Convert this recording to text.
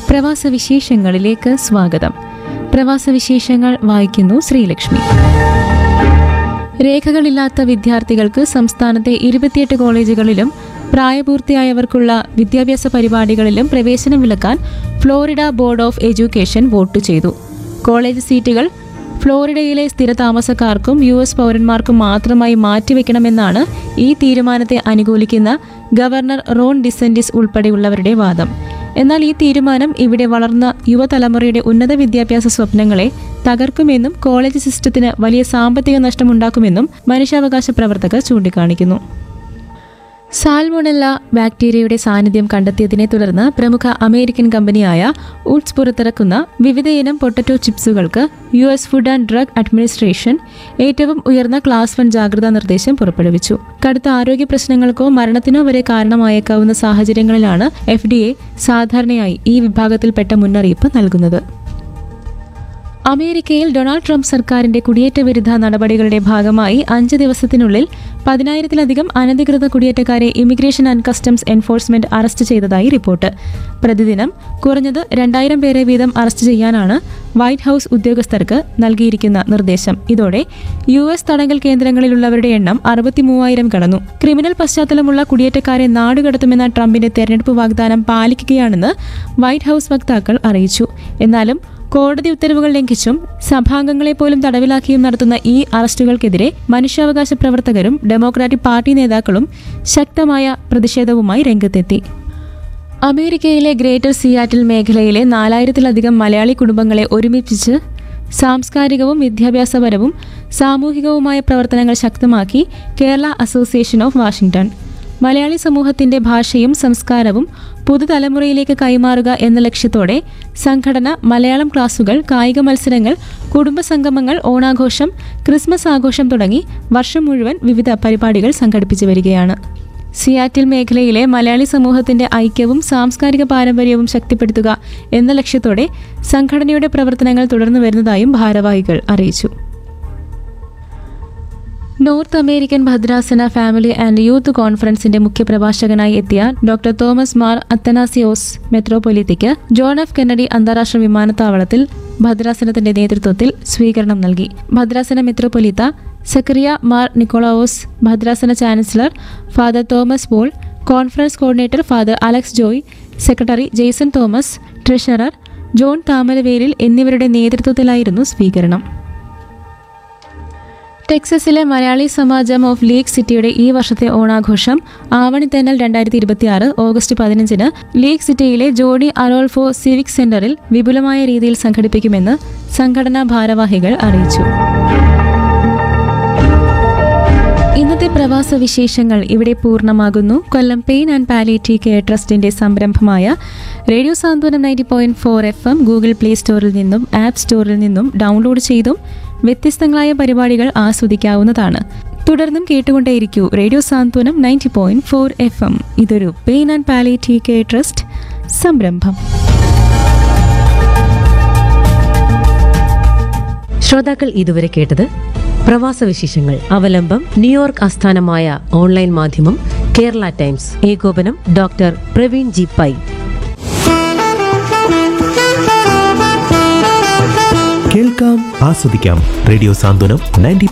പ്രവാസ വിശേഷങ്ങളിലേക്ക് സ്വാഗതം പ്രവാസ വിശേഷങ്ങൾ വായിക്കുന്നു ശ്രീലക്ഷ്മി രേഖകളില്ലാത്ത വിദ്യാർത്ഥികൾക്ക് സംസ്ഥാനത്തെ ഇരുപത്തിയെട്ട് കോളേജുകളിലും പ്രായപൂർത്തിയായവർക്കുള്ള വിദ്യാഭ്യാസ പരിപാടികളിലും പ്രവേശനം വിലക്കാൻ Florida board of education vote ചെയ്തു കോളേജ് സീറ്റുകൾ ഫ്ലോറിഡയിലെ സ്ഥിരതാമസക്കാർക്കും യു എസ് പൗരന്മാർക്കും മാത്രമായി മാറ്റിവെക്കണമെന്നാണ് ഈ തീരുമാനത്തെ അനുകൂലിക്കുന്ന ഗവർണർ റോൺ ഡിസെന്റിസ് ഉൾപ്പെടെയുള്ളവരുടെ വാദം എന്നാൽ ഈ തീരുമാനം ഇവിടെ വളർന്ന യുവതലമുറയുടെ ഉന്നത വിദ്യാഭ്യാസ സ്വപ്നങ്ങളെ തകർക്കുമെന്നും കോളേജ് സിസ്റ്റത്തിന് വലിയ സാമ്പത്തിക നഷ്ടമുണ്ടാക്കുമെന്നും മനുഷ്യാവകാശ പ്രവർത്തകർ ചൂണ്ടിക്കാണിക്കുന്നു സാൽമോണല്ല ബാക്ടീരിയയുടെ സാന്നിധ്യം കണ്ടെത്തിയതിനെ തുടർന്ന് പ്രമുഖ അമേരിക്കൻ കമ്പനിയായ ഊട്സ് പുറത്തിറക്കുന്ന വിവിധയിനം പൊട്ടറ്റോ ചിപ്സുകൾക്ക് U S food and drug administration ഏറ്റവും ഉയർന്ന ക്ലാസ് വൺ ജാഗ്രതാ നിർദ്ദേശം പുറപ്പെടുവിച്ചു കടുത്ത ആരോഗ്യ പ്രശ്നങ്ങൾക്കോ മരണത്തിനോ വരെ കാരണമായേക്കാവുന്ന സാഹചര്യങ്ങളിലാണ് എഫ് ഡി എ സാധാരണയായി ഈ വിഭാഗത്തിൽപ്പെട്ട മുന്നറിയിപ്പ് നൽകുന്നത് അമേരിക്കയിൽ ഡൊണാൾഡ് ട്രംപ് സർക്കാരിന്റെ കുടിയേറ്റ വിരുദ്ധ നടപടികളുടെ ഭാഗമായി അഞ്ച് ദിവസത്തിനുള്ളിൽ പതിനായിരത്തിലധികം അനധികൃത കുടിയേറ്റക്കാരെ immigration and customs enforcement arrest ചെയ്തതായി റിപ്പോർട്ട് പ്രതിദിനം കുറഞ്ഞത് രണ്ടായിരം പേരെ വീതം അറസ്റ്റ് ചെയ്യാനാണ് വൈറ്റ് ഹൌസ് ഉദ്യോഗസ്ഥർക്ക് നൽകിയിരിക്കുന്ന നിർദ്ദേശം ഇതോടെ യു എസ് തടങ്കൽ കേന്ദ്രങ്ങളിലുള്ളവരുടെ എണ്ണം അറുപത്തിമൂവായിരം കടന്നു ക്രിമിനൽ പശ്ചാത്തലമുള്ള കുടിയേറ്റക്കാരെ നാടുകടത്തുമെന്ന ട്രംപിന്റെ തെരഞ്ഞെടുപ്പ് വാഗ്ദാനം പാലിക്കുകയാണെന്ന് വൈറ്റ് ഹൌസ് വക്താക്കൾ അറിയിച്ചു എന്നാലും കോടതി ഉത്തരവുകൾ ലംഘിച്ചും സഭാംഗങ്ങളെ പോലും തടവിലാക്കിയും നടത്തുന്ന ഈ അറസ്റ്റുകൾക്കെതിരെ മനുഷ്യാവകാശ പ്രവർത്തകരും ഡെമോക്രാറ്റിക് പാർട്ടി നേതാക്കളും ശക്തമായ പ്രതിഷേധവുമായി രംഗത്തെത്തി അമേരിക്കയിലെ ഗ്രേറ്റർ സിയാറ്റിൽ മേഖലയിലെ നാലായിരത്തിലധികം മലയാളി കുടുംബങ്ങളെ ഒരുമിപ്പിച്ച് സാംസ്കാരികവും വിദ്യാഭ്യാസപരവും സാമൂഹികവുമായ പ്രവർത്തനങ്ങൾ ശക്തമാക്കി Kerala association of Washington Malayali സമൂഹത്തിന്റെ ഭാഷയും സംസ്കാരവും പുതുതലമുറയിലേക്ക് കൈമാറുക എന്ന ലക്ഷ്യത്തോടെ സംഘടന മലയാളം ക്ലാസുകൾ കായിക മത്സരങ്ങൾ കുടുംബസംഗമങ്ങൾ ഓണാഘോഷം ക്രിസ്മസ് ആഘോഷം തുടങ്ങി വർഷം മുഴുവൻ വിവിധ പരിപാടികൾ സംഘടിപ്പിച്ചു വരികയാണ് സിയാറ്റിൽ മേഖലയിലെ മലയാളി സമൂഹത്തിന്റെ ഐക്യവും സാംസ്കാരിക പാരമ്പര്യവും ശക്തിപ്പെടുത്തുക എന്ന ലക്ഷ്യത്തോടെ സംഘടനയുടെ പ്രവർത്തനങ്ങൾ തുടർന്നു വരുന്നതായും ഭാരവാഹികൾ അറിയിച്ചു നോർത്ത് അമേരിക്കൻ ഭദ്രാസന ഫാമിലി ആൻഡ് യൂത്ത് കോൺഫറൻസിന്റെ മുഖ്യപ്രഭാഷകനായി എത്തിയ ഡോക്ടർ തോമസ് മാർ അത്തനാസിയോസ് മെത്രോപൊലിത്തയ്ക്ക് ജോൺ എഫ് കെന്നഡി അന്താരാഷ്ട്ര വിമാനത്താവളത്തിൽ ഭദ്രാസനത്തിന്റെ നേതൃത്വത്തിൽ സ്വീകരണം നൽകി ഭദ്രാസന മെത്രോപൊലിത്ത സക്രിയ മാർ നിക്കോളാവോസ് ഭദ്രാസന chancellor father Thomas Paul conference coordinator father Alex Joy secretary Jason Thomas treasurer John Thamaravelil എന്നിവരുടെ നേതൃത്വത്തിലായിരുന്നു സ്വീകരണം ടെക്സസിലെ മലയാളി സമാജം ഓഫ് ലീഗ് സിറ്റിയുടെ ഈ വർഷത്തെ ഓണാഘോഷം ആവണിത്തേന്നൽ രണ്ടായിരത്തി ഇരുപത്തിയാറ് ഓഗസ്റ്റ് പതിനഞ്ചിന് ലീഗ് സിറ്റിയിലെ ജോഡി അറോൾഫോ സിവിക് സെന്ററിൽ വിപുലമായ രീതിയിൽ സംഘടിപ്പിക്കുമെന്ന് സംഘടനാ ഭാരവാഹികൾ അറിയിച്ചു ഇന്നത്തെ പ്രവാസ വിശേഷങ്ങൾ ഇവിടെ പൂർണ്ണമാകുന്നു Kollam pain and palliative care ട്രസ്റ്റിന്റെ സംരംഭമായ radio Santhwanam ninety point four F M Google Play സ്റ്റോറിൽ നിന്നും ആപ്പ് സ്റ്റോറിൽ നിന്നും ഡൗൺലോഡ് ചെയ്തും വ്യത്യസ്തങ്ങളായ പരിപാടികൾ ആസ്വദിക്കാവുന്നതാണ് തുടർന്നും കേട്ടുകൊണ്ടേയിരിക്കൂ radio Santhwanam ninety point four F M ഇതൊരു pain and palliative care trust സംരംഭം ശ്രോതാക്കൾ ഇതുവരെ കേട്ടത് പ്രവാസ വിശേഷങ്ങൾ അവലംബം ന്യൂയോർക്ക് ആസ്ഥാനമായ ഓൺലൈൻ മാധ്യമം കേരള ടൈംസ് ഏകോപനം ഡോക്ടർ പ്രവീൺ ജി പൈ കേൾക്കാം ആസ്വദിക്കാം റേഡിയോ സാന്ത്വനം നയൻറ്റി